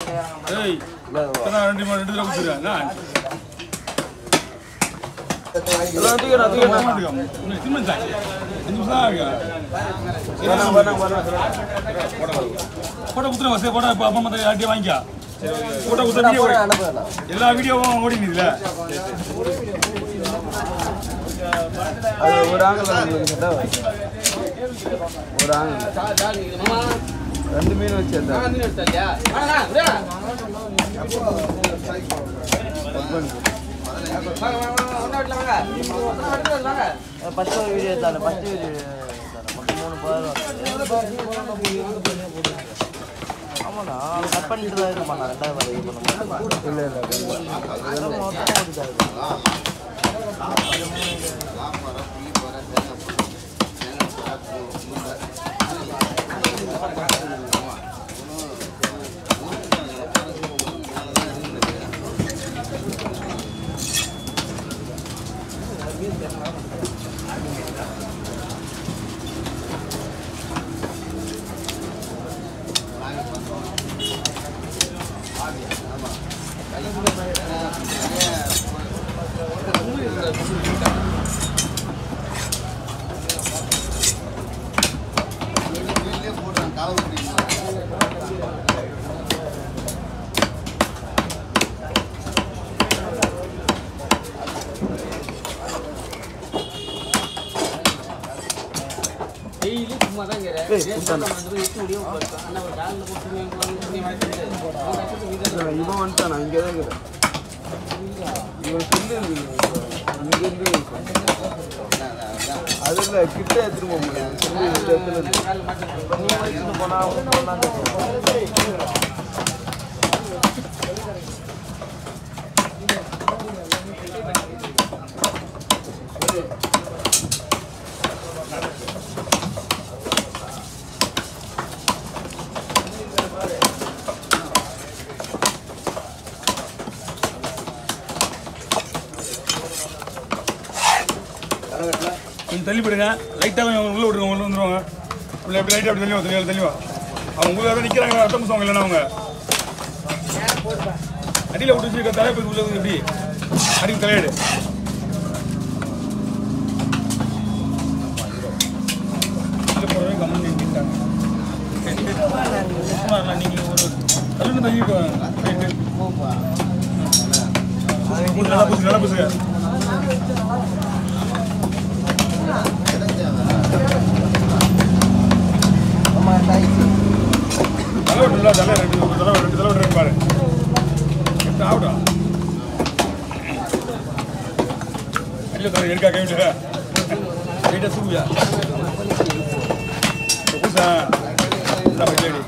ஏய் இப்பதான் ரெண்டு மணி ரெண்டு தடவை கொடுத்துருக்கேன் என்ன? எல்லாம் தூக்கிடா தூக்கிடா போட்டுக்கோ. இன்னும் சிமெண்ட் தான். அஞ்சு நிமிஷம் தான் இருக்கு. வரணும் வரணும் வரணும் போட்டோ கொடுத்துரு வசதி போட்டோ இப்போ அப்பா மத்த யார்ட்டையும் வாங்கிக்கோ போட்டோ கொடுத்த வீடியோ ஓடி- அனுப்புறேன் எல்லா வீடியோவும் ஓடி நிற்குதுல அது ஒரு ஆங்கிள் ஒரு ஆங்கிள் ரெண்டு மீன் வச்சு எடுத்தேன் ஃபஸ்ட்டு ஒரு வீடியோ தானே ஃபஸ்ட்டு வீடியோ மொத்தம் மூணு பேர் ஆமாண்ணா அவன் கட் பண்ணிட்டு தான் இருப்பான் ரெண்டாவது இது பண்ண இல்லை இல்லை மொத்தமாக ஓடிட்டாரு டெய்லி சும்மா தான் இவன் வந்துட்டான் நான் இங்கே தான் இருக்கிறேன் இவன் சொல்லு இங்கேருந்து அது இல்லை கிட்ட எடுத்துட்டு போக முடியாது சொல்லு இந்த இடத்துல இருக்கு. நீ எடுத்துட்டு போனா அவன் போனான்னு கொஞ்சம் தள்ளி போடுங்க லைட்டாக உள்ள விட்டுருங்க உள்ள வந்துருவாங்க உள்ள எப்படி லைட்டாக அப்படி தள்ளி வா, தள்ளி வா, தள்ளி வா அவங்க உள்ள யாரும் நிற்கிறாங்க அர்த்தம் புதுசவங்க இல்லைன்னா அவங்க அடியில் விட்டு வச்சிருக்க தலை போய் உள்ள வந்து எப்படி அடிக்கு தலையாடு உள்ள போறவங்க கம்மன் நின்றுட்டாங்க நீங்கள் ஒரு தள்ளுன்னு தள்ளி நல்லா பூசுங்க நல்லா பூசுங்க தலைவர் இல்லை தலை ரெண்டு ஒரு தலை ரெண்டு தலை ரெண்டு பாரு எட்டு ஆகட்டும் அடியில் தலை இருக்கா கைவிட்டு கைட்ட சூவியா பூசா இல்லை பையடி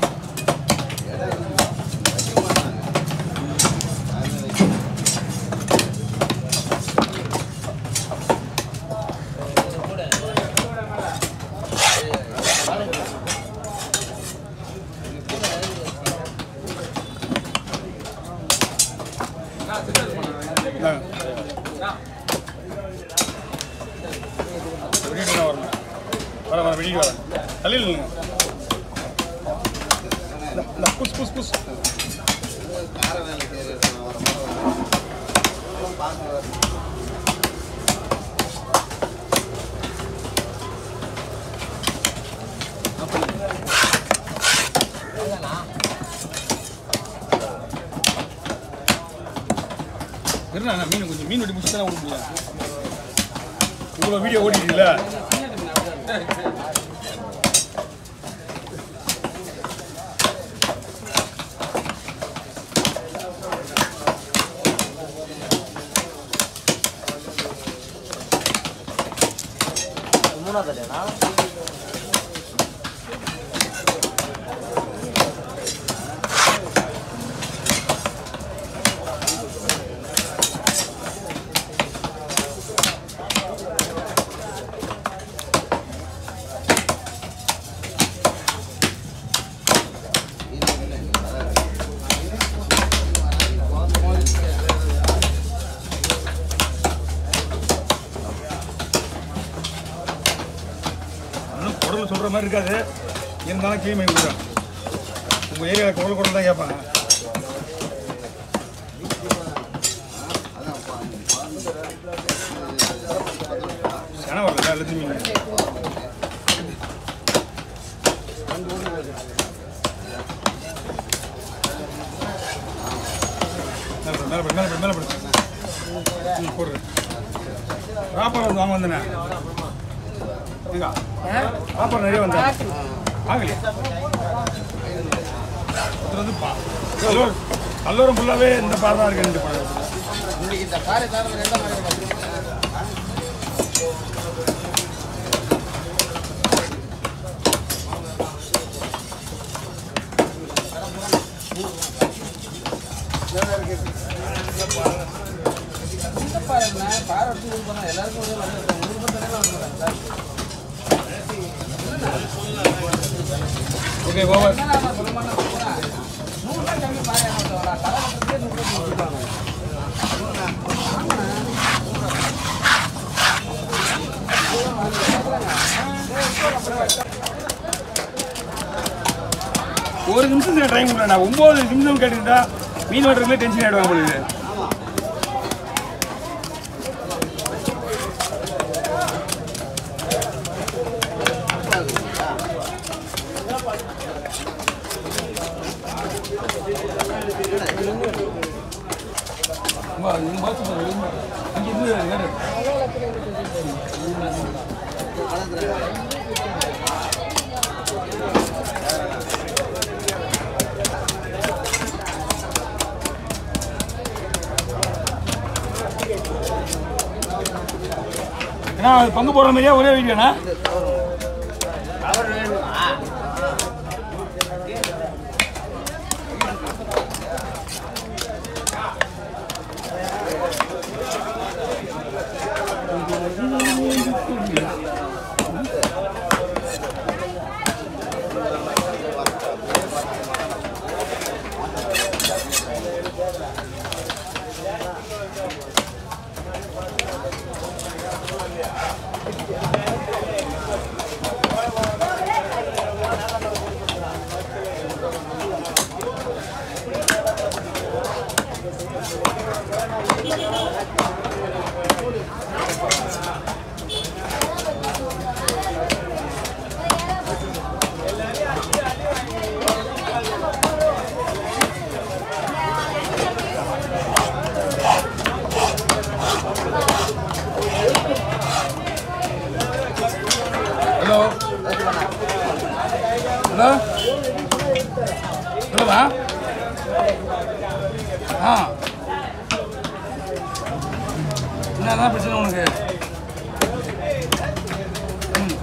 வெளியிட்டு தான் வரணும் வர வர வெளியே வரேன் தள்ளியில் இல்லைங்க புஸ் புஸ் புஸ் இருந்தா மீன் கொஞ்சம் மீன் வெட்டி முடிச்சு தான் ஓட முடியும் இவ்வளோ வீடியோ ஓடிட்டீங்களா மூணாவது இல்லையா ஒன்றும் குடல் சொல்கிற மாதிரி இருக்காது இருந்தாலும் க்ளீன் பண்ணி கொடுக்குறேன் உங்கள் ஏரியாவில் குடல் குடல் தான் கேட்பாங்க அதில் திரும்பி மேலே படு, மேலே படு, மேலே படு, மேலே படு. ம், போடு ராப்பர் வந்து வாங்க வந்தேனே எங்க ராப்பர் நிறைய வந்தேன் ஆகலையா ஒருத்தர் வந்து பா கல்லூர் கல்லூரம் ஃபுல்லாகவே இந்த பார் தான் இருக்கு ரெண்டு படம் இன்னைக்கு இந்த காரை தவிர எந்த மாதிரி ஓகே ஓவர் ஒரு நிமிஷம் டைம் கொடுறேன் நான் ஒம்பது நிமிஷம் கேட்டுக்கிட்டா மீன் வெட்டுறதுல டென்ஷன் ஆகிடுவாங்க உங்களுக்கு அங்கே இருந்து வேறு ஏன்னா அது பங்கு போடுற மாதிரியா ஒரே வீடியோண்ணா ஹலோ ஹலோ ஹலோவா ஆ என்னதான் பிரச்சனை உனக்கு ம்.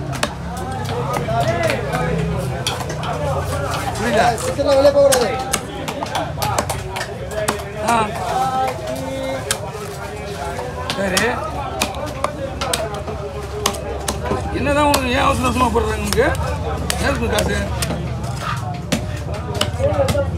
புரியல சிக்கனில் வெளியே போகக்கூடாது ஆ சரி என்னதான் உனக்கு ஏன் அவசர அவசரமாக போடுறாங்க உங்களுக்கு ஏன் காசு